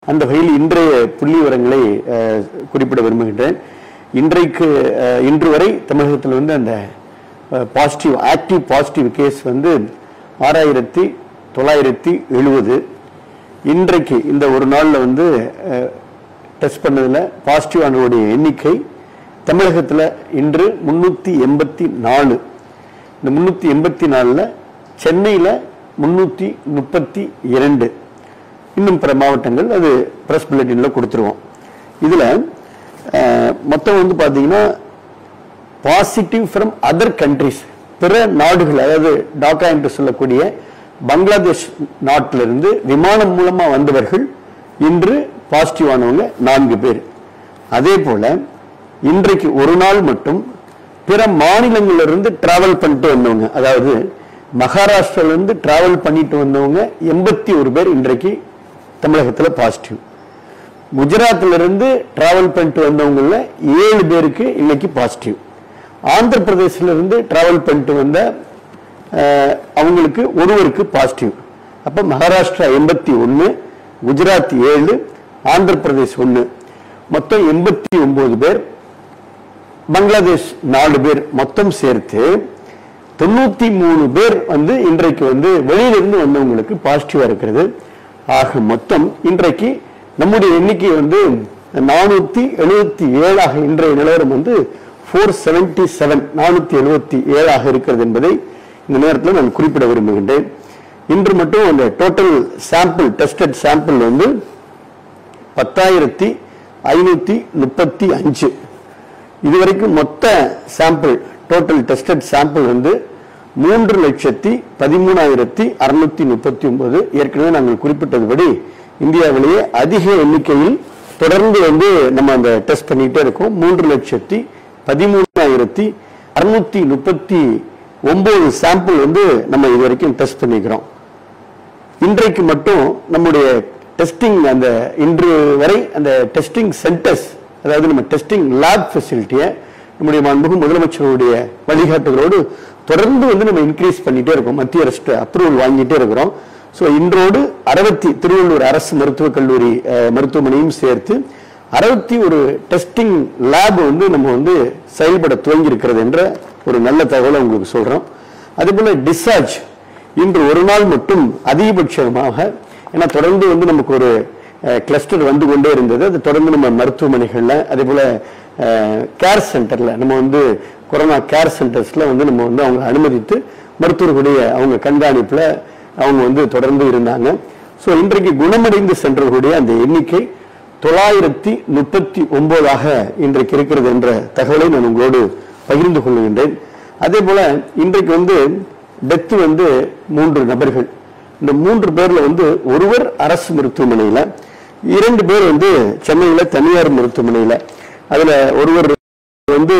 அந்த வகையில் இன்றைய புள்ளி விவரங்களை அஹ், குறிப்பிட விரும்புகின்றேன் இன்றைக்கு அஹ், இன்று வரை தமிழகத்தில் வந்து அந்த பாசிட்டிவ் ஆக்டிவ் பாசிட்டிவ் கேஸ் வந்து ஆறாயிரத்தி தொள்ளாயிரத்தி எழுபது இன்றைக்கு இந்த ஒரு நாளில் வந்து டெஸ்ட் பண்ணதில் பாசிட்டிவ் ஆனவருடைய எண்ணிக்கை தமிழகத்தில் இன்று முன்னூற்றி எண்பத்தி நாலு இந்த முன்னூற்றி எண்பத்தி நாலில் சென்னையில் முன்னூற்றி முப்பத்தி இரண்டு இன்னும் பிற மாவட்டங்கள் அது பிரஸ் புல்லட்டினில் கொடுத்துருவோம் இதில் மொத்தம் வந்து பார்த்தீங்கன்னா பாசிட்டிவ் ஃப்ரம் அதர் கண்ட்ரிஸ் பிற நாடுகள் அதாவது டாக்கா என்று சொல்லக்கூடிய பங்களாதேஷ் நாட்டிலிருந்து விமானம் மூலமா வந்தவர்கள் இன்று பாசிட்டிவ் ஆனவங்க நான்கு பேர் அதே போல இன்றைக்கு ஒரு நாள் மட்டும் பிற மாநிலங்களிலிருந்து டிராவல் பண்ணிட்டு வந்தவங்க அதாவது மகாராஷ்டிரால இருந்து டிராவல் பண்ணிட்டு வந்தவங்க எண்பத்தி ஒரு பேர் இன்றைக்கு தமிழகத்தில் பாசிட்டிவ் குஜராத்ல இருந்து டிராவல் பண்ணிட்டு வந்தவங்கள ஏழு பேருக்கு இன்னைக்கு பாசிட்டிவ் ஆந்திர பிரதேசில இருந்து டிராவல் பண்ணிட்டு வந்த அஹ், அவங்களுக்கு ஒருவருக்கு பாசிட்டிவ் அப்ப மகாராஷ்டிரா எண்பத்தி ஒன்னு குஜராத் ஏழு ஆந்திர பிரதேஷ் ஒன்னு மொத்தம் எண்பத்தி ஒன்பது பேர் பங்களாதேஷ் நாலு பேர் மொத்தம் சேர்த்து தொண்ணூத்தி மூணு பேர் வந்து இன்றைக்கு வந்து வெளியிலிருந்து வந்தவங்களுக்கு பாசிட்டிவா இருக்கிறது ஆக மொத்தம் இன்றைக்கு நம்முடைய எண்ணிக்கை வந்து நானூத்தி எழுபத்தி ஏழாக இன்றைய நிலவரம் வந்து ஃபோர் செவன்டி செவன் நானூத்தி எழுபத்தி ஏழாக இருக்கிறது என்பதை இந்த நேரத்தில் நான் குறிப்பிட விரும்புகின்றேன் இன்று மட்டும் அந்த டோட்டல் சாம்பிள் டெஸ்டட் சாம்பிள் வந்து பத்தாயிரத்தி ஐநூத்தி முப்பத்தி அஞ்சு இதுவரைக்கும் மொத்த சாம்பிள் டோட்டல் டெஸ்டட் சாம்பிள் வந்து மூன்று லட்சத்தி பதிமூணாயிரத்தி அறுநூத்தி முப்பத்தி ஒன்பது ஏற்கனவே நாங்கள் குறிப்பிட்டதுபடி இந்தியாவிலேயே அதிக எண்ணிக்கையில் தொடர்ந்து வந்து நம்ம அந்த டெஸ்ட் பண்ணிட்டே இருக்கோம் மூன்று லட்சத்தி பதிமூணாயிரத்தி அறுநூத்தி முப்பத்தி ஒன்பது சாம்பிள் வந்து நம்ம இது வரைக்கும் டெஸ்ட் பண்ணிக்கிறோம் இன்றைக்கு மட்டும் நம்முடைய டெஸ்டிங் அந்த இன்று வரை அந்த டெஸ்டிங் சென்டர்ஸ் அதாவது நம்ம டெஸ்டிங் லேப் ஃபெசிலிட்டியை நம்முடைய மாண்புகு முதலமைச்சருடைய வழிகாட்டுதலோடு தொடர்ந்து வந்து நம்ம இன்க்ரீஸ் பண்ணிட்டே இருக்கோம் மத்திய அரசு அப்ரூவல் வாங்கிட்டே இருக்கிறோம் ஸோ இன்றோடு அறுபத்தி திருவள்ளூர் அரசு மருத்துவக் கல்லூரி அஹ், மருத்துவமனையும் சேர்த்து அறுபத்தி ஒரு டெஸ்டிங் லேப் வந்து நம்ம வந்து செயல்பட துவங்கி இருக்கிறது என்ற ஒரு நல்ல தகவலை உங்களுக்கு சொல்றோம் அதே போல டிஸ்சார்ஜ் இன்று ஒரு நாள் மட்டும் அதிகபட்சமாக ஏன்னா தொடர்ந்து வந்து நமக்கு ஒரு கிளஸ்டர் வந்து கொண்டே இருந்தது அது தொடர்ந்து நம்ம மருத்துவமனைகள்ல அதே போல கேர் சென்டர்ல நம்ம வந்து கொரோனா கேர் சென்டர்ஸ்ல வந்து நம்ம வந்து அவங்க அனுமதித்து மருத்துவர்களுடைய அவங்க கண்காணிப்புல அவங்க வந்து தொடர்ந்து இருந்தாங்க ஸோ இன்றைக்கு குணமடைந்து சென்றவர்களுடைய அந்த எண்ணிக்கை தொள்ளாயிரத்தி முப்பத்தி ஒன்பதாக இன்றைக்கு இருக்கிறது என்ற தகவலை நான் உங்களோடு பகிர்ந்து கொள்கின்றேன் அதே போல இன்றைக்கு வந்து டெத்து வந்து மூன்று நபர்கள் இந்த மூன்று பேர்ல வந்து ஒருவர் அரசு மருத்துவமனையில இரண்டு பேர் வந்து சென்னையில தனியார் மருத்துவமனையில அதுல ஒருவர் வந்து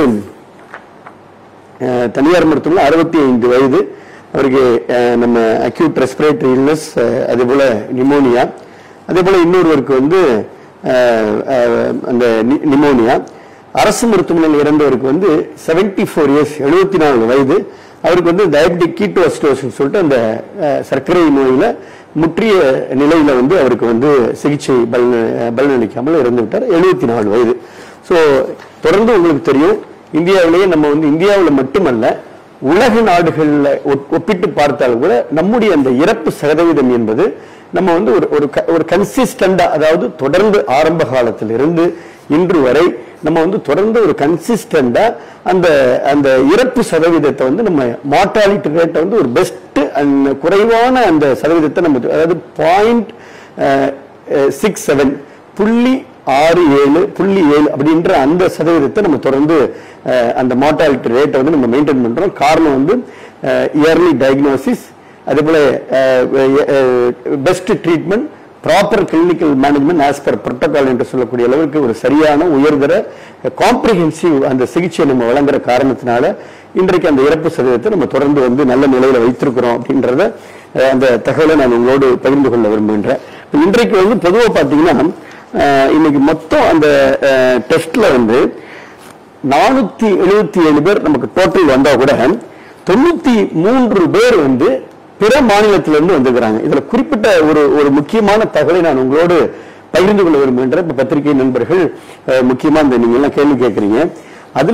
அஹ், தனியார் மருத்துவமனை அறுபத்தி ஐந்து வயது அவருக்கு அஹ், நம்ம அக்யூட் ரெஸ்பிரேட்டரி இல்னஸ் அதே போல நிமோனியா அதே போல இன்னொருவருக்கு வந்து அஹ், அஹ், அந்த நிமோனியா அரசு மருத்துவமனையில் இறந்தவருக்கு வந்து 74 ஃபோர் இயர்ஸ் எழுபத்தி நாலு வயது அவருக்கு வந்து டயபெட்டிக் கீட்டோஸ்டோசிஸ் சொல்லிட்டு அந்த அஹ், சர்க்கரை நோயில முற்றிய நிலையில வந்து அவருக்கு வந்து சிகிச்சை பலன் பலனளிக்காமல் இறந்து விட்டார் எழுபத்தி நாலு வயது ஸோ தொடர்ந்து உங்களுக்கு தெரியும் இந்தியாவிலேயே நம்ம வந்து இந்தியாவில் மட்டுமல்ல உலக நாடுகளில் ஒப்பிட்டு பார்த்தாலும் கூட நம்முடைய அந்த இறப்பு சதவீதம் என்பது நம்ம வந்து ஒரு ஒரு க- ஒரு கன்சிஸ்டண்டா அதாவது தொடர்ந்து ஆரம்ப காலத்திலிருந்து இன்று வரை நம்ம வந்து தொடர்ந்து ஒரு கன்சிஸ்டண்டா அந்த அந்த இறப்பு சதவீதத்தை வந்து நம்ம மார்டாலிட்டி ரேட்டை வந்து ஒரு பெஸ்ட் அந்த குறைவான அந்த சதவீதத்தை நம்ம அதாவது பாயிண்ட் சிக்ஸ் செவன் புள்ளி ஆறு ஏழு புள்ளி ஏழு அப்படின்ற அந்த சதவீதத்தை நம்ம தொடர்ந்து அஹ், அந்த மார்டாலிட்டி ரேட்டை வந்து நம்ம மெயின்டைன் பண்றோம் காரணம் வந்து இயர்லி டயக்னோசிஸ் அதே போல best treatment proper clinical management as per protocol என்று சொல்லக்கூடிய அளவுக்கு ஒரு சரியான உயர்தர காம்ப்ரிஹென்சிவ் அந்த சிகிச்சையை நம்ம வழங்குற காரணத்தினால இன்றைக்கு அந்த இறப்பு சதவீதத்தை நம்ம தொடர்ந்து வந்து நல்ல நிலையில வைத்திருக்கிறோம் அப்படின்றத அஹ், அந்த தகவலை நான் உங்களோடு பகிர்ந்து கொள்ள விரும்புகின்றேன் இப்ப இன்றைக்கு வந்து பொதுவாக பார்த்தீங்கன்னா அஹ், இன்னைக்கு மொத்தம் அந்த டெஸ்ட்ல வந்து நானூத்தி எழுபத்தி ஏழு பேர் நமக்கு டோட்டல் வந்தா கூட தொண்ணூத்தி மூன்று பேர் வந்து பிற மாநிலத்திலிருந்து வந்திருக்கிறாங்க இதுல குறிப்பிட்ட ஒரு ஒரு முக்கியமான தகவலை நான் உங்களோடு பகிர்ந்து கொள்ள விரும்புகின்ற இப்ப பத்திரிகை நண்பர்கள் அஹ், முக்கியமா இந்த நீங்க எல்லாம் கேள்வி கேட்கறீங்க அதுல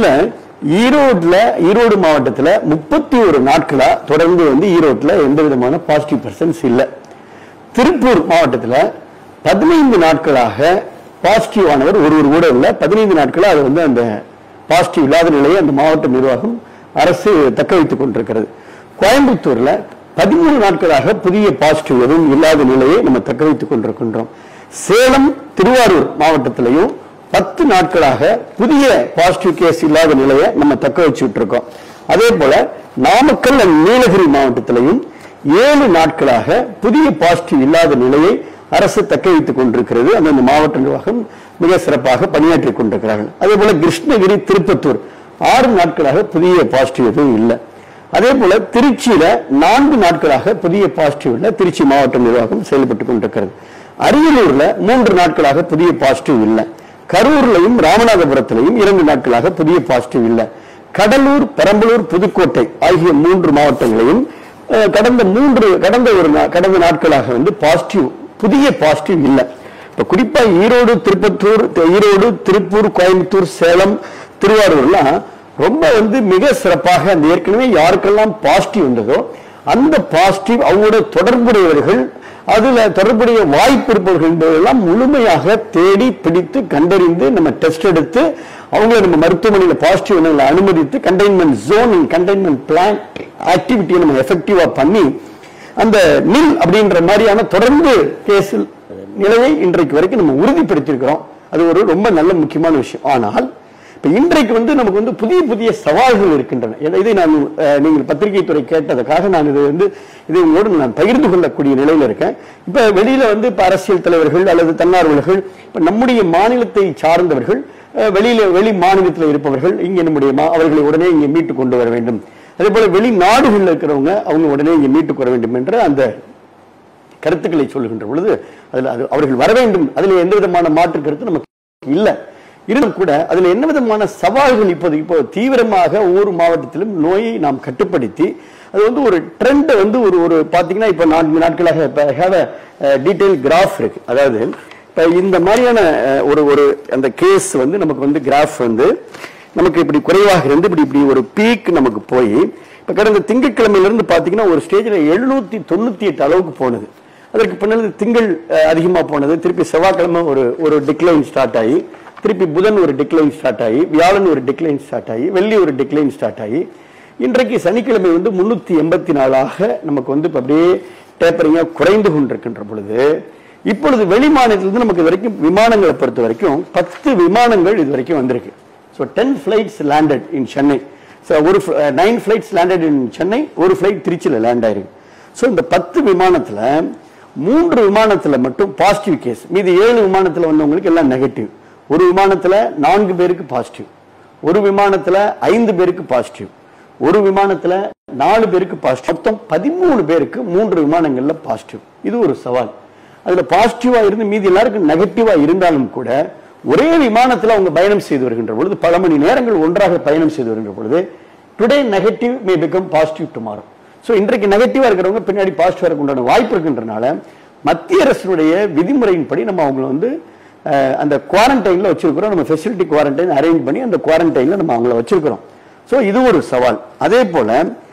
ஈரோட்ல ஈரோடு மாவட்டத்துல முப்பத்தி ஒரு நாட்களா தொடர்ந்து வந்து ஈரோட்ல எந்த விதமான பாசிட்டிவ் பர்சன்ஸ் இல்ல திருப்பூர் மாவட்டத்துல பதினைந்து நாட்களாக பாசிட்டிவ் ஆனவர் ஒருவர் கூட இல்ல பதினைந்து நாட்களா அது வந்து அந்த பாசிட்டிவ் இல்லாத நிலையை அந்த மாவட்ட நிர்வாகம் அரசு தக்க வைத்துக் கொண்டிருக்கிறது கோயம்புத்தூர்ல பதிமூணு நாட்களாக புதிய பாசிட்டிவ் எதுவும் இல்லாத நிலையை நம்ம தக்க வைத்துக் கொண்டிருக்கின்றோம் சேலம் திருவாரூர் மாவட்டத்திலையும் பத்து நாட்களாக புதிய பாசிட்டிவ் கேஸ் இல்லாத நிலையை நம்ம தக்க வச்சுட்டு இருக்கோம் அதே போல நாமக்கல் and நீலகிரி மாவட்டத்திலையும் ஏழு நாட்களாக புதிய பாசிட்டிவ் இல்லாத நிலையை அரசு தக்க வைத்துக் கொண்டிருக்கிறது அந்தந்த மாவட்ட நிர்வாகம் மிக சிறப்பாக பணியாற்றிக் கொண்டிருக்கிறார்கள் அதே போல கிருஷ்ணகிரி திருப்பத்தூர் ஆறு நாட்களாக புதிய பாசிட்டிவ் எதுவும் இல்லை அதே போல திருச்சியில நான்கு நாட்களாக புதிய பாசிட்டிவ் இல்ல திருச்சி மாவட்ட நிர்வாகம் செயல்பட்டுக் கொண்டிருக்கிறது அரியலூர்ல மூன்று நாட்களாக புதிய பாசிட்டிவ் இல்ல கரூர்லையும் ராமநாதபுரத்திலையும் இரண்டு நாட்களாக புதிய பாசிட்டிவ் இல்ல கடலூர் பெரம்பலூர் புதுக்கோட்டை ஆகிய மூன்று மாவட்டங்களையும் அஹ், கடந்த மூன்று கடந்த ஒரு நா- கடந்த நாட்களாக வந்து பாசிட்டிவ் புதிய பாசிட்டிவ் இல்ல இப்ப குறிப்பா ஈரோடு திருப்பத்தூர் தி- ஈரோடு திருப்பூர் கோயம்புத்தூர் சேலம் திருவாரூர்லாம் ரொம்ப வந்து மிக சிறப்பாக அந்த ஏற்கனவே யாருக்கெல்லாம் பாசிட்டிவ் வந்ததோ அந்த பாசிட்டிவ் அவங்களோட தொடர்புடையவர்கள் அதுல தொடர்புடைய வாய்ப்பு இருப்பவர்கள் என்பதெல்லாம் முழுமையாக தேடி பிடித்து கண்டறிந்து நம்ம டெஸ்ட் எடுத்து அவங்களை நம்ம மருத்துவமனையில் பாசிட்டிவ் அனுமதித்து கண்டெய்ன்மெண்ட் ஜோன் கண்டெய்ன்மெண்ட் பிளான் ஆக்டிவிட்டியை நம்ம எஃபெக்டிவா பண்ணி அந்த நில் அப்படின்ற மாதிரியான தொடர்ந்து கேஸில் நிலையை இன்றைக்கு வரைக்கும் நம்ம உறுதிப்படுத்தியிருக்கிறோம் அது ஒரு ரொம்ப நல்ல முக்கியமான விஷயம் ஆனால் இப்ப இன்றைக்கு வந்து நமக்கு வந்து புதிய புதிய சவால்கள் இருக்கின்றன இதை- இதை நான் அஹ், நீங்கள் பத்திரிகை துறை கேட்டதுக்காக நான் இது வந்து இதை உங்களோடு நான் பகிர்ந்து கொள்ளக்கூடிய நிலையில இருக்கேன் இப்ப வெளியில வந்து இப்ப அரசியல் தலைவர்கள் அல்லது தன்னார்வலர்கள் இப்ப நம்முடைய மாநிலத்தை சார்ந்தவர்கள் அஹ், வெளியில வெளி மாநிலத்தில் இருப்பவர்கள் இங்க நம்முடைய மா- அவர்களை உடனே இங்கே மீட்டு கொண்டு வர வேண்டும் அதே போல வெளிநாடுகளில் இருக்கிறவங்க அவங்க உடனே இங்கே மீட்டுக்கு வர வேண்டும் என்ற அந்த கருத்துக்களை சொல்லுகின்ற பொழுது அதுல அது அவர்கள் வர வேண்டும் அதுல எந்த விதமான மாற்று கருத்து நமக்கு இல்ல இருந்தும் கூட அதுல என்ன விதமான சவால்கள் இப்போது இப்போ தீவிரமாக ஒவ்வொரு மாவட்டத்திலும் நோயை நாம் கட்டுப்படுத்தி அது வந்து ஒரு ட்ரெண்ட் வந்து ஒரு ஒரு பாத்தீங்கன்னா இப்ப நான்கு நாட்களாக இப்ப ஹேவ் டீடைல் கிராஃப் இருக்கு அதாவது இப்ப இந்த மாதிரியான அஹ், ஒரு ஒரு அந்த கேஸ் வந்து நமக்கு வந்து கிராஃப் வந்து நமக்கு இப்படி குறைவாக இருந்து இப்படி இப்படி ஒரு பீக் நமக்கு போய் இப்ப கடந்த திங்கட்கிழமையில இருந்து பாத்தீங்கன்னா ஒரு ஸ்டேஜ்ல எழுநூத்தி தொண்ணூத்தி எட்டு அளவுக்கு போனது அதற்கு பின்னாடி திங்கள் அஹ், அதிகமா போனது திருப்பி செவ்வாய்க்கிழமை ஒரு ஒரு டிக்ளைன் ஸ்டார்ட் ஆகி திருப்பி புதன் ஒரு டிக்ளைன் ஸ்டார்ட் ஆகி வியாழன் ஒரு டிக்ளைன் ஸ்டார்ட் ஆகி வெள்ளி ஒரு டிக்ளைன் ஸ்டார்ட் ஆகி இன்றைக்கு சனிக்கிழமை வந்து முன்னூத்தி எண்பத்தி நாலாக நமக்கு வந்து இப்ப அப்படியே டேப்பரிங்கா குறைந்து கொண்டிருக்கின்ற பொழுது இப்பொழுது வெளி மாநிலத்திலிருந்து நமக்கு இது வரைக்கும் விமானங்களை பொறுத்த வரைக்கும் பத்து விமானங்கள் இது வரைக்கும் வந்திருக்கு so ten flights landed in Chennai so ஒரு nine flights landed in Chennai ஒரு ஃபிளைட் திருச்சியில் லேண்ட் ஆயிருக்கு ஸோ இந்த பத்து விமானத்தில் மூன்று விமானத்தில் மட்டும் பாசிட்டிவ் கேஸ் மீதி ஏழு விமானத்தில் வந்தவங்களுக்கு எல்லாம் நெகட்டிவ் ஒரு விமானத்தில் நான்கு பேருக்கு பாசிட்டிவ் ஒரு விமானத்தில் ஐந்து பேருக்கு பாசிட்டிவ் ஒரு விமானத்துல நாலு பேருக்கு பாசிட்டிவ் மொத்தம் பதிமூணு பேருக்கு மூன்று விமானங்கள்ல பாசிட்டிவ் இது ஒரு சவால் அதுல பாசிட்டிவா இருந்து மீதி எல்லாருக்கும் நெகட்டிவா இருந்தாலும் கூட ஒரே விமானத்துல அவங்க பயணம் செய்து வருகின்ற பொழுது பல மணி நேரங்கள் ஒன்றாக பயணம் செய்து வருகின்ற பொழுது today negative may become positive tomorrow so இன்றைக்கு நெகட்டிவா இருக்கிறவங்க பின்னாடி பாசிட்டிவா இருக்க உண்டான வாய்ப்பு இருக்கின்றனால மத்திய அரசினுடைய விதிமுறையின்படி நம்ம அவங்கள வந்து அஹ், அந்த குவாரண்டைன்ல வச்சிருக்கிறோம் நம்ம ஃபெசிலிட்டி குவாரண்டைன் அரேஞ்ச் பண்ணி அந்த குவாரண்டைன்ல நம்ம அவங்கள வச்சிருக்கிறோம் ஸோ இது ஒரு சவால் அதே போல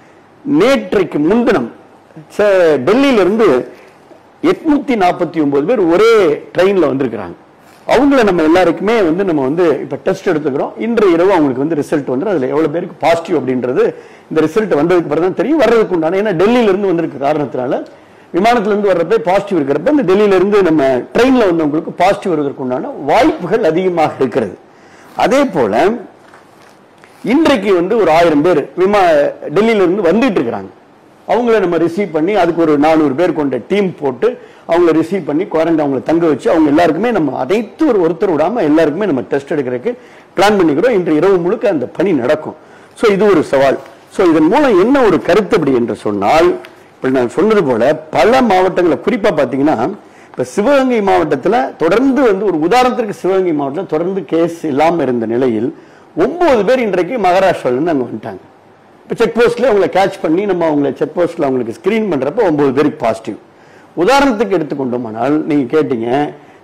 நேற்றைக்கு முன்தினம் ச- டெல்லியிலிருந்து எட்நூத்தி நாற்பத்தி ஒன்பது பேர் ஒரே ட்ரெயின்ல வந்திருக்கிறாங்க அவங்கள நம்ம எல்லாருக்குமே வந்து நம்ம வந்து இப்ப டெஸ்ட் எடுத்துக்கிறோம் இன்று இரவு அவங்களுக்கு வந்து ரிசல்ட் வந்து அதுல எவ்வளவு பேருக்கு பாசிட்டிவ் அப்படின்றது இந்த ரிசல்ட் வந்ததுக்கு பிறகு தான் தெரியும் வர்றதுக்கு உண்டான ஏன்னா டெல்லியில இருந்து வந்திருக்க காரணத்தினால விமானத்துல இருந்து வர்றப்ப பாசிட்டிவ் இருக்கிறப்ப இந்த டெல்லியில இருந்து நம்ம ட்ரெயின்ல வந்தவங்களுக்கு பாசிட்டிவ் வருவதற்கு உண்டான வாய்ப்புகள் அதிகமாக இருக்கிறது அதே போல இன்றைக்கு வந்து ஒரு ஆயிரம் பேர் விமா டெல்லியில இருந்து வந்துட்டு இருக்கிறாங்க அவங்கள நம்ம ரிசீவ் பண்ணி அதுக்கு ஒரு நானூறு பேர் கொண்ட டீம் போட்டு அவங்கள ரிசீவ் பண்ணி குவாரண்டைன் அவங்கள தங்க வச்சு அவங்க எல்லாருக்குமே நம்ம அனைத்து ஒரு ஒருத்தர் விடாம எல்லாருக்குமே நம்ம டெஸ்ட் எடுக்கிறதுக்கு பிளான் பண்ணிக்கிறோம் இன்று இரவு முழுக்க அந்த பணி நடக்கும் ஸோ இது ஒரு சவால் ஸோ இதன் மூலம் என்ன ஒரு கருத்து அப்படி என்று சொன்னால் இப்ப நான் சொன்னது போல பல மாவட்டங்களை குறிப்பா பாத்தீங்கன்னா இப்ப சிவகங்கை மாவட்டத்துல தொடர்ந்து வந்து ஒரு உதாரணத்திற்கு சிவகங்கை மாவட்டத்தில் தொடர்ந்து கேஸ் இல்லாம இருந்த நிலையில் ஒன்பது பேர் இன்றைக்கு மகாராஷ்டிரால இருந்து அங்க வந்துட்டாங்க இப்ப செக் போஸ்ட்ல அவங்களை கேட்ச் பண்ணி நம்ம அவங்களை செக் போஸ்ட்ல அவங்களுக்கு ஸ்கிரீன் பண்றப்ப ஒன்பது பேருக்கு பாசிட்டிவ் உதாரணத்துக்கு எடுத்துக்கொண்டோமானால் நீங்க கேட்டீங்க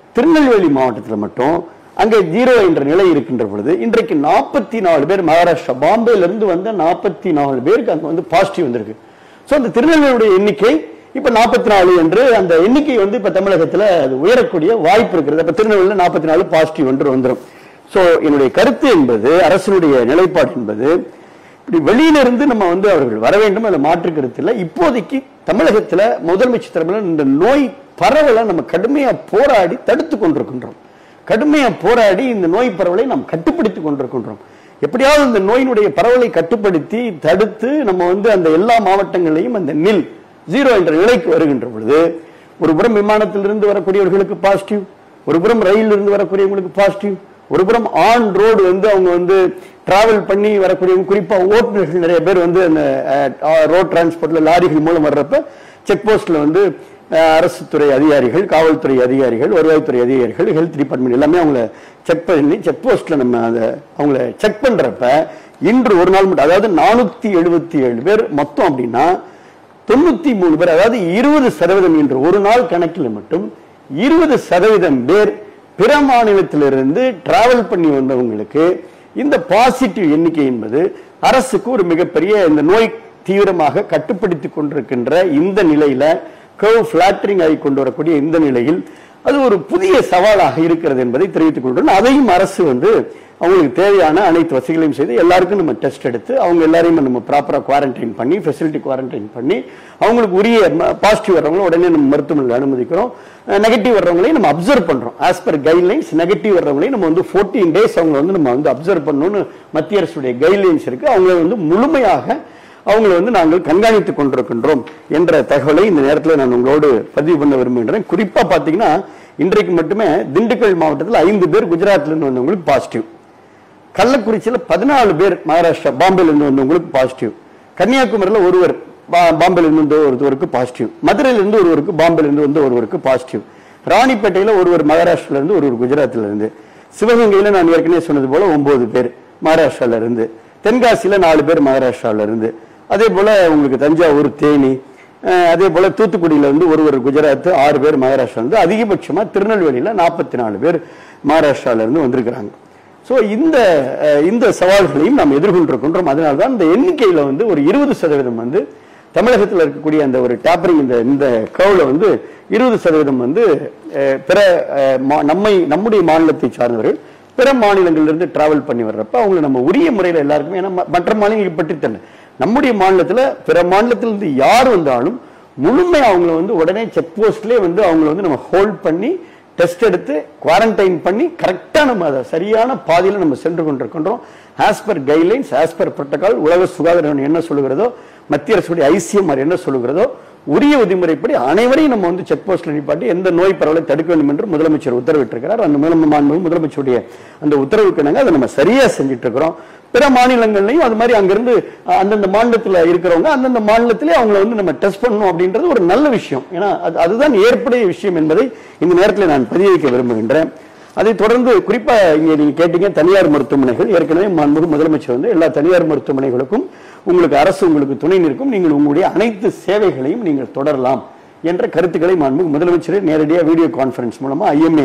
திருநெல்வேலி மாவட்டத்தில் மட்டும் அங்கே ஜீரோ என்ற நிலை இருக்கின்ற பொழுது இன்றைக்கு நாற்பத்தி நாலு பேர் மகாராஷ்டிரா பாம்பேல இருந்து வந்த நாற்பத்தி நாலு பேருக்கு அங்க வந்து பாசிட்டிவ் வந்திருக்கு சோ அந்த திருநெல்வேலியுடைய எண்ணிக்கை இப்ப நாற்பத்தி நாலு என்று அந்த எண்ணிக்கை வந்து இப்ப தமிழகத்துல அது உயரக்கூடிய வாய்ப்பு இருக்கிறது அப்ப திருநெல்வேலியில் நாற்பத்தி நாலு பாசிட்டிவ் என்று வந்துடும் சோ என்னுடைய கருத்து என்பது அரசினுடைய நிலைப்பாடு என்பது இப்படி வெளியில இருந்து நம்ம வந்து அவர்கள் வர வேண்டும் அதில் மாற்று கருத்து இல்லை இப்போதைக்கு தமிழகத்துல முதலமைச்சர் தலைமையில் இந்த நோய் பரவலை நம்ம கடுமையா போராடி தடுத்து கொண்டிருக்கின்றோம் கடுமையா போராடி இந்த நோய் பரவலை நாம் கட்டுப்படுத்தி கொண்டிருக்கின்றோம் எப்படியாவது இந்த நோயினுடைய பரவலை கட்டுப்படுத்தி தடுத்து நம்ம வந்து அந்த எல்லா மாவட்டங்களையும் அந்த நில் ஜீரோ என்ற நிலைக்கு வருகின்ற பொழுது ஒரு புறம் விமானத்திலிருந்து வரக்கூடியவர்களுக்கு பாசிட்டிவ் ஒரு புறம் ரயில் இருந்து வரக்கூடியவங்களுக்கு பாசிட்டிவ் ஒரு புறம் ஆன் ரோடு வந்து அவங்க வந்து டிராவல் பண்ணி வரக்கூடியவங்க குறிப்பா ஓட்டுநர்கள் நிறைய பேர் வந்து அந்த ரோட் டிரான்ஸ்போர்ட்ல லாரிகள் மூலம் வர்றப்ப செக் போஸ்ட்ல வந்து அஹ், அரசு துறை அதிகாரிகள் காவல்துறை அதிகாரிகள் வருவாய்த்துறை அதிகாரிகள் ஹெல்த் டிபார்ட்மெண்ட் எல்லாமே அவங்கள செக் பண்ணி செக் போஸ்ட்ல நம்ம அதை அவங்கள செக் பண்றப்ப இன்று ஒரு நாள் மட்டும் அதாவது நானூத்தி எழுபத்தி ஏழு பேர் மொத்தம் அப்படின்னா தொண்ணூத்தி மூணு பேர் அதாவது இருபது சதவீதம் என்று ஒரு நாள் கணக்கில் மட்டும் இருபது சதவீதம் பேர் பிற மாநிலத்திலிருந்து டிராவல் பண்ணி வந்தவங்களுக்கு இந்த பாசிட்டிவ் எண்ணிக்கை என்பது அரசுக்கு ஒரு மிகப்பெரிய இந்த நோய் தீவிரமாக கட்டுப்படுத்தி கொண்டிருக்கின்ற இந்த நிலையில கர்வ் ஃபிளாட்டரிங் ஆகி கொண்டு வரக்கூடிய இந்த நிலையில் அது ஒரு புதிய சவாலாக இருக்கிறது என்பதை தெரிவித்துக் கொள்கிறோம் அதையும் அரசு வந்து அவங்களுக்கு தேவையான அனைத்து வசதிகளையும் செய்து எல்லாருக்கும் நம்ம டெஸ்ட் எடுத்து அவங்க எல்லாரையும் நம்ம ப்ராப்பரா குவாரண்டைன் பண்ணி ஃபெசிலிட்டி குவாரண்டைன் பண்ணி அவங்களுக்கு உரிய பாசிட்டிவ் வர்றவங்களும் உடனே நம்ம மருத்துவமனையில் அனுமதிக்கிறோம் நெகட்டிவ் வர்றவங்களையும் நம்ம அப்சர்வ் பண்றோம் ஆஸ் பர் கைட்லைன்ஸ் நெகட்டிவ் வர்றவங்களையும் நம்ம வந்து ஃபோர்டீன் டேஸ் அவங்க வந்து நம்ம வந்து அப்சர்வ் பண்ணணும்னு மத்திய அரசுடைய கைட்லைன்ஸ் இருக்கு அவங்களை வந்து முழுமையாக அவங்களை வந்து நாங்கள் கண்காணித்துக் கொண்டிருக்கின்றோம் என்ற தகவலை இந்த நேரத்தில் நான் உங்களோடு பதிவு பண்ண விரும்புகின்றேன் குறிப்பா பாத்தீங்கன்னா இன்றைக்கு மட்டுமே திண்டுக்கல் மாவட்டத்தில் ஐந்து பேர் குஜராத்ல இருந்து வந்தவங்களுக்கு பாசிட்டிவ் கள்ளக்குறிச்சியில பதினாலு பேர் மகாராஷ்டிரா பாம்பேல இருந்து வந்தவங்களுக்கு பாசிட்டிவ் கன்னியாகுமரியில ஒருவர் பா- பாம்பேல இருந்து வந்த ஒருவருக்கு பாசிட்டிவ் மதுரையில இருந்து ஒருவருக்கு பாம்பேல இருந்து வந்த ஒருவருக்கு பாசிட்டிவ் ராணிப்பேட்டையில ஒருவர் மகாராஷ்டிரால இருந்து ஒருவர் குஜராத்ல இருந்து சிவகங்கையில நான் ஏற்கனவே சொன்னது போல ஒன்பது பேர் மகாராஷ்டிரால இருந்து தென்காசியில நாலு பேர் மகாராஷ்டிரால இருந்து அதே போல உங்களுக்கு தஞ்சாவூர் தேனி அஹ், அதே போல தூத்துக்குடியில இருந்து ஒருவர் குஜராத் ஆறு பேர் மகாராஷ்டிரா இருந்து அதிகபட்சமா திருநெல்வேலியில நாற்பத்தி நாலு பேர் மகாராஷ்டிரால இருந்து வந்திருக்கிறாங்க சோ இந்த அஹ், இந்த சவால்களையும் நாம் எதிர்கொண்டிருக்கின்றோம் அதனால தான் இந்த எண்ணிக்கையில வந்து ஒரு இருபது சதவீதம் வந்து தமிழகத்தில் இருக்கக்கூடிய அந்த ஒரு டேப்பரிங் இந்த இந்த கவுல வந்து இருபது சதவீதம் வந்து அஹ், பிற அஹ், மா- நம்மை நம்முடைய மாநிலத்தை சார்ந்தவர்கள் பிற மாநிலங்களிலிருந்து டிராவல் பண்ணி வர்றப்ப அவங்களை நம்ம உரிய முறையில் எல்லாருக்குமே ஏன்னா ம- மற்ற மாநிலங்கள் பற்றி தெரியல நம்முடைய மாநிலத்தில் பிற மாநிலத்திலிருந்து யார் வந்தாலும் முழுமை அவங்கள வந்து உடனே செக் போஸ்ட்லேயே வந்து அவங்கள வந்து நம்ம ஹோல்ட் பண்ணி டெஸ்ட் எடுத்து குவாரண்டைன் பண்ணி கரெக்டா நம்ம அதை சரியான பாதையில நம்ம சென்று கொண்டிருக்கின்றோம் as per guidelines as per protocol உலக சுகாதார நிறுவனம் என்ன சொல்லுகிறதோ மத்திய அரசுடைய ஐசிஎம்ஆர் என்ன சொல்லுகிறதோ உரிய விதிமுறைப்படி அனைவரையும் நம்ம வந்து செக் போஸ்ட்ல நிப்பாட்டி எந்த நோய் பரவலை தடுக்க வேண்டும் என்று முதலமைச்சர் உத்தரவிட்டிருக்கிறார் அந்த முதலமை மாண்புமிகு முதலமைச்சருடைய அந்த உத்தரவுக்கு நாங்க அதை நம்ம சரியா செஞ்சுட்டு இருக்கிறோம் பிற மாநிலங்கள்லையும் அது மாதிரி அங்கிருந்து அஹ், அந்தந்த மாநிலத்தில் இருக்கிறவங்க அந்தந்த மாநிலத்திலே அவங்கள வந்து நம்ம டெஸ்ட் பண்ணணும் அப்படின்றது ஒரு நல்ல விஷயம் ஏன்னா அது அதுதான் ஏற்புடைய விஷயம் என்பதை இந்த நேரத்தில் நான் பதிவு வைக்க விரும்புகின்றேன் அதை தொடர்ந்து குறிப்பா இங்க நீங்க கேட்டீங்க தனியார் மருத்துவமனைகள் ஏற்கனவே மாண்புமிகு முதலமைச்சர் வந்து எல்லா தனியார் மருத்துவமனைகளுக்கும் உங்களுக்கு அரசு உங்களுக்கு துணை நிற்கும் நீங்கள் உங்களுடைய அனைத்து சேவைகளையும் நீங்கள் தொடரலாம் என்ற கருத்துக்களை மாண்புமிகு முதலமைச்சர் நேரடியாக வீடியோ கான்ஃபரன்ஸ் மூலமா ஐஎம்ஏ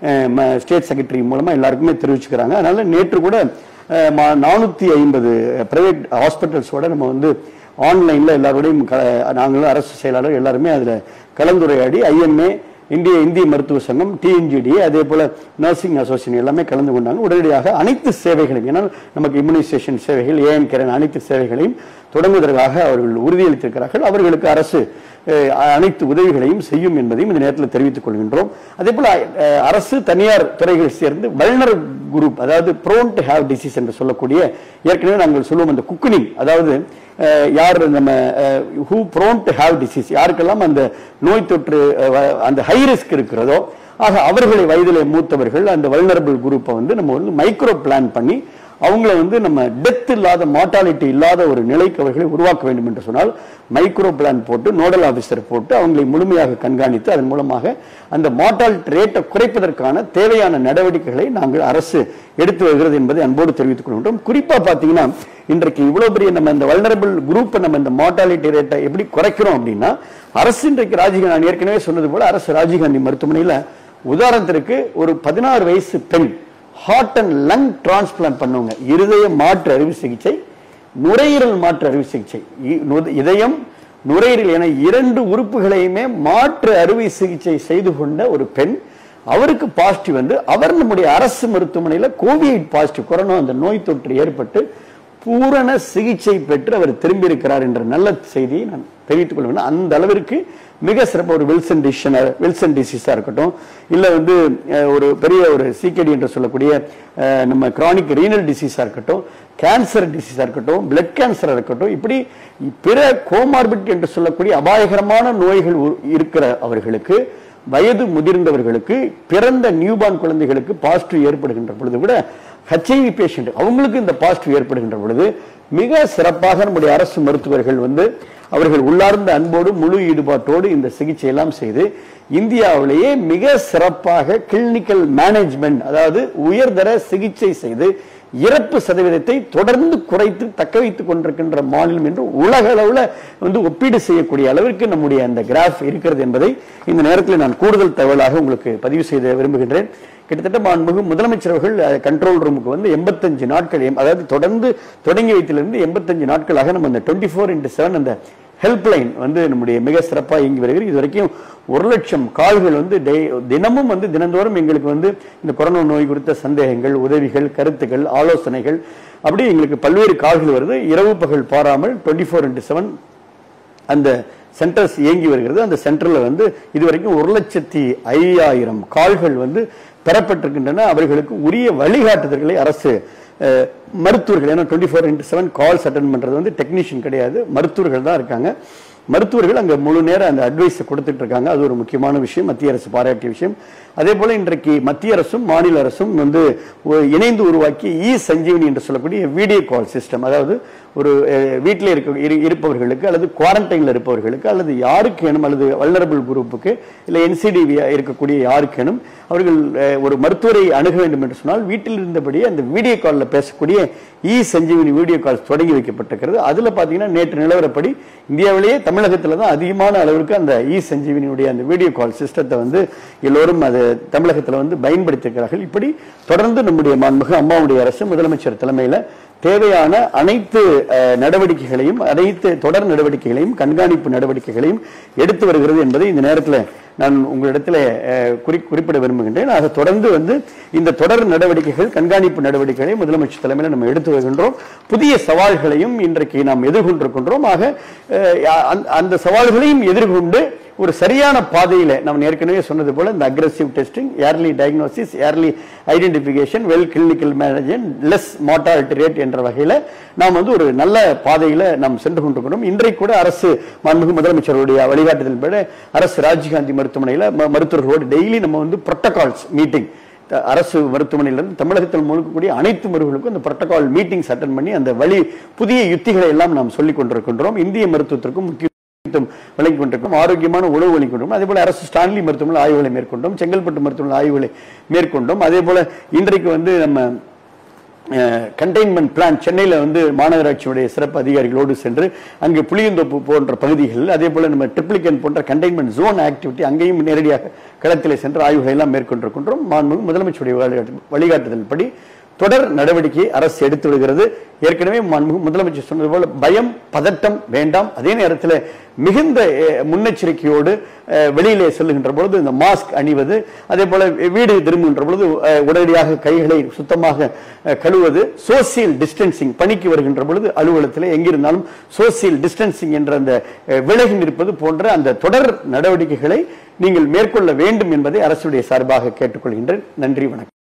ஸ்டேட் செக்ரட்டரி மூலமா எல்லாருக்குமே தெரிவிச்சுக்கிறாங்க அதனால நேற்று கூட நானூத்தி ஐம்பது பிரைவேட் ஹாஸ்பிட்டல்ஸோட நம்ம வந்து ஆன்லைன்ல எல்லாரோடையும் க- நாங்களும் அரசு செயலாளர் எல்லாருமே அதுல கலந்துரையாடி ஐஎம்ஏ இந்திய இந்திய மருத்துவ சங்கம் டிஎன்ஜிடி அதே போல நர்சிங் அசோசியேஷன் எல்லாமே கலந்து கொண்டாங்க உடனடியாக அனைத்து சேவைகளையும் ஏன்னா நமக்கு இம்யூனைசேஷன் சேவைகள் ஏஎம் கேரன் அனைத்து சேவைகளையும் தொடங்குவதற்காக அவர்கள் உறுதியளித்திருக்கிறார்கள் அவர்களுக்கு அரசு அஹ், அனைத்து உதவிகளையும் செய்யும் என்பதையும் இந்த நேரத்தில் தெரிவித்துக் கொள்கின்றோம் அதே போல அஹ், அரசு தனியார் துறைகள் சேர்ந்து வல்னர் குரூப் அதாவது ப்ரோன் டு ஹேவ் டிசீஸ் என்று சொல்லக்கூடிய ஏற்கனவே நாங்கள் சொல்லுவோம் அந்த குக்கினிங் அதாவது அஹ், யார் நம்ம who prone to have disease யாருக்கெல்லாம் அந்த நோய் தொற்று அஹ், வ- அந்த ஹை ரிஸ்க் இருக்கிறதோ ஆக அவர்களை வயதிலே மூத்தவர்கள் அந்த வல்னரபிள் குரூப்பை வந்து நம்ம வந்து மைக்ரோ பிளான் பண்ணி அவங்கள வந்து நம்ம டெத் இல்லாத மார்டாலிட்டி இல்லாத ஒரு நிலைக்கு அவர்களை உருவாக்க வேண்டும் என்று சொன்னால் மைக்ரோ பிளான் போட்டு நோடல் ஆபீசர் போட்டு அவங்களை முழுமையாக கண்காணித்து அதன் மூலமாக அந்த மார்டாலிட்டி ரேட்டை குறைப்பதற்கான தேவையான நடவடிக்கைகளை நாங்கள் அரசு எடுத்து வருகிறது என்பதை அன்போடு தெரிவித்துக் கொள்கின்றோம் குறிப்பா பாத்தீங்கன்னா இன்றைக்கு இவ்வளவு பெரிய நம்ம இந்த வல்னரபிள் குரூப்பை நம்ம இந்த மார்டாலிட்டி ரேட்டை எப்படி குறைக்கிறோம் அப்படின்னா அரசு இன்றைக்கு ராஜீவ் நான் ஏற்கனவே சொன்னது போல அரசு ராஜீவ்காந்தி மருத்துவமனையில உதாரணத்திற்கு ஒரு பதினாறு வயசு பெண் ஹார்ட் அண்ட் லங் டிரான்ஸ்பிளான்ட் பண்ணுவாங்க இருதய மாற்று அறுவை சிகிச்சை நுரையீரல் மாற்று அறுவை சிகிச்சை இ- நு- இதயம் நுரையீரல் என இரண்டு உறுப்புகளையுமே மாற்று அறுவை சிகிச்சை செய்து கொண்ட ஒரு பெண் அவருக்கு பாசிட்டிவ் வந்து அவர் நம்முடைய அரசு மருத்துவமனையில கோவிட் பாசிட்டிவ் கொரோனா அந்த நோய் தொற்று ஏற்பட்டு பூரண சிகிச்சை பெற்று அவர் திரும்பி இருக்கிறார் என்ற நல்ல செய்தியை நான் தெரிவித்துக் கொள்வேன் அந்த அளவிற்கு மிக சிறப்பு ஒரு வில்சன் டிஷன் வில்சன் டிசீஸா இருக்கட்டும் இல்ல வந்து அஹ், ஒரு பெரிய ஒரு சிகேடி என்று சொல்லக்கூடிய அஹ், நம்ம கிரானிக் ரீனல் டிசீஸா இருக்கட்டும் கேன்சர் டிசீஸா இருக்கட்டும் பிளட் கேன்சரா இருக்கட்டும் இப்படி பிற கோமார்பிட் என்று சொல்லக்கூடிய அபாயகரமான நோய்கள் உ- இருக்கிற அவர்களுக்கு வயது முதிர்ந்தவர்களுக்கு பிறந்த நியூபார்ன் குழந்தைகளுக்கு பாசிட்டிவ் ஏற்படுகின்ற பொழுது கூட ஹெச்ஐவி பேஷண்ட் அவங்களுக்கு இந்த பாசிட்டிவ் ஏற்படுகின்ற பொழுது மிக சிறப்பாக நம்முடைய அரசு மருத்துவர்கள் வந்து அவர்கள் உள்ளார்ந்த அன்போடு முழு ஈடுபாட்டோடு இந்த சிகிச்சை எல்லாம் செய்து இந்தியாவிலேயே மிக சிறப்பாக கிளினிக்கல் மேனேஜ்மெண்ட் அதாவது உயர்தர சிகிச்சை செய்து இறப்பு சதவீதத்தை தொடர்ந்து குறைத்து தக்க வைத்துக் கொண்டிருக்கின்ற மாநிலம் என்று உலக அளவுல வந்து ஒப்பீடு செய்யக்கூடிய அளவிற்கு நம்முடைய அந்த கிராஃப் இருக்கிறது என்பதை இந்த நேரத்தில் நான் கூடுதல் தகவலாக உங்களுக்கு பதிவு செய்த விரும்புகின்றேன் கிட்டத்தட்ட மாண்புமிகு முதலமைச்சர் அவர்கள் கண்ட்ரோல் ரூமுக்கு வந்து எண்பத்தஞ்சு நாட்கள் எம்- அதாவது தொடர்ந்து தொடங்கி வைத்திலிருந்து எண்பத்தஞ்சு நாட்களாக நம்ம அந்த டுவெண்ட்டி ஃபோர் இன்ட்டு செவன் அந்த ஹெல்ப்லைன் வந்து நம்முடைய மிக சிறப்பாக இயங்கி வருகிறது இது வரைக்கும் ஒரு லட்சம் கால்கள் வந்து டெய்- தினமும் வந்து தினந்தோறும் எங்களுக்கு வந்து இந்த கொரோனா நோய் குறித்த சந்தேகங்கள் உதவிகள் கருத்துக்கள் ஆலோசனைகள் அப்படி எங்களுக்கு பல்வேறு கால்கள் வருது இரவு பகல் பாராமல் டுவெண்ட்டி ஃபோர் இன்ட்டு செவன் அந்த சென்டர்ஸ் இயங்கி வருகிறது அந்த சென்டர்ல வந்து இதுவரைக்கும் ஒரு லட்சத்தி ஐயாயிரம் கால்கள் வந்து பெறப்பட்டிருக்கின்றன அவர்களுக்கு உரிய வழிகாட்டுதல்களை அரசு அஹ், மருத்துவர்கள் ஏன்னா twenty four into seven calls attend பண்றது வந்து டெக்னீஷியன் கிடையாது மருத்துவர்கள் தான் இருக்காங்க மருத்துவர்கள் அங்க முழு நேரம் அந்த அட்வைஸ் கொடுத்துட்டு இருக்காங்க அது ஒரு முக்கியமான விஷயம் மத்திய அரசு பாராட்டிய விஷயம் அதே போல இன்றைக்கு மத்திய அரசும் மாநில அரசும் வந்து ஒரு இணைந்து உருவாக்கி இ சஞ்சீவனி என்று சொல்லக்கூடிய வீடியோ கால் சிஸ்டம் அதாவது ஒரு வீட்டில் இருக்க இரு- இருப்பவர்களுக்கு அல்லது குவாரண்டைன்ல இருப்பவர்களுக்கு அல்லது யாருக்கேனும் அல்லது வல்னரபிள் குரூப்புக்கு இல்லை என்சிடிவி இருக்கக்கூடிய யாருக்கேனும் அவர்கள் அஹ், ஒரு மருத்துவரை அணுக வேண்டும் என்று சொன்னால் வீட்டில் இருந்தபடியே அந்த வீடியோ காலில் பேசக்கூடிய இ சஞ்சீவனி வீடியோ கால்ஸ் தொடங்கி வைக்கப்பட்டிருக்கிறது அதுல பாத்தீங்கன்னா நேற்று நிலவரப்படி இந்தியாவிலேயே தமிழகத்துல தான் அதிகமான அளவிற்கு அந்த இ சஞ்சீவனியுடைய அந்த வீடியோ கால் சிஸ்டத்தை வந்து எல்லோரும் அது தமிழகத்துல வந்து பயன்படுத்தியிருக்கிறார்கள் இப்படி தொடர்ந்து நம்முடைய மாண்புமிகு அம்மாவுடைய அரசு முதலமைச்சர் தலைமையில தேவையான அனைத்து அஹ், நடவடிக்கைகளையும் அனைத்து தொடர் நடவடிக்கைகளையும் கண்காணிப்பு நடவடிக்கைகளையும் எடுத்து வருகிறது என்பதை இந்த நேரத்தில் நான் உங்களிடத்தில் அஹ், குறி- குறிப்பிட விரும்புகின்றேன் ஆக தொடர்ந்து வந்து இந்த தொடர் நடவடிக்கைகள் கண்காணிப்பு நடவடிக்கைகளை முதலமைச்சர் தலைமையில் நம்ம எடுத்து வருகின்றோம் புதிய சவால்களையும் இன்றைக்கு நாம் எதிர்கொண்டிருக்கின்றோம் ஆக அஹ், அந்த- அந்த சவால்களையும் எதிர்கொண்டு ஒரு சரியான பாதையில நம்ம ஏற்கனவே சொன்னது போல இந்த aggressive testing early diagnosis early identification well clinical management less mortality rate என்ற வகையில நாம் வந்து ஒரு நல்ல பாதையில நாம் சென்று கொண்டிருக்கிறோம் இன்றைக்கு கூட அரசு மாண்புமிகு முதலமைச்சருடைய வழிகாட்டுதல்படி அரசு ராஜீவ்காந்தி மருத்துவமனையில ம- மருத்துவர்களோடு டெய்லி நம்ம வந்து புரோட்டோகால்ஸ் மீட்டிங் அரசு மருத்துவமனையிலிருந்து தமிழகத்தில் முழுக்கக்கூடிய அனைத்து மருத்துவர்களுக்கும் அந்த புரோட்டோகால் மீட்டிங்ஸ் அட்டன் பண்ணி அந்த வழி புதிய யுத்திகளை எல்லாம் நாம் சொல்லிக் கொண்டிருக்கின்றோம் இந்திய மருத்துவத்திற்கும் முக்கிய முக்கியத்துவம் வழங்கி கொண்டிருக்கிறோம் ஆரோக்கியமான உணவு வழங்கி கொண்டோம் அதே போல அரசு ஸ்டான்லி மருத்துவமனை ஆய்வுகளை மேற்கொண்டோம் செங்கல்பட்டு மருத்துவமனை ஆய்வுகளை மேற்கொண்டோம் அதே போல இன்றைக்கு வந்து நம்ம கண்டெய்ன்மெண்ட் பிளான் சென்னையில வந்து மாநகராட்சியுடைய சிறப்பு அதிகாரிகளோடு சென்று அங்கு புளியந்தோப்பு போன்ற பகுதிகளில் அதே போல நம்ம ட்ரிப்ளிகன் போன்ற கண்டெய்ன்மெண்ட் ஜோன் ஆக்டிவிட்டி அங்கேயும் நேரடியாக களத்திலே சென்று ஆய்வுகளை எல்லாம் மேற்கொண்டிருக்கின்றோம் மாண்புமிகு முதலமைச்சருடைய வழிகாட்டு- வழிகாட்டுதல்படி தொடர் நடவடிக்கையை அரசு எடுத்து வருகிறது ஏற்கனவே மாண்புமிகு முதலமைச்சர் சொன்னது போல பயம் பதட்டம் வேண்டாம் அதே நேரத்தில் மிகுந்த அஹ், முன்னெச்சரிக்கையோடு அஹ், வெளியிலே செல்லுகின்ற பொழுது இந்த மாஸ்க் அணிவது அதே போல வீடு திரும்புகின்ற பொழுது அஹ், உடனடியாக கைகளை சுத்தமாக அஹ், கழுவது சோசியல் டிஸ்டன்சிங் பணிக்கு வருகின்ற பொழுது அலுவலகத்தில் எங்கிருந்தாலும் சோசியல் டிஸ்டன்சிங் என்ற அந்த அஹ், விலகி நிற்பது போன்ற அந்த தொடர் நடவடிக்கைகளை நீங்கள் மேற்கொள்ள வேண்டும் என்பதை அரசுடைய சார்பாக கேட்டுக்கொள்கின்றேன் நன்றி வணக்கம்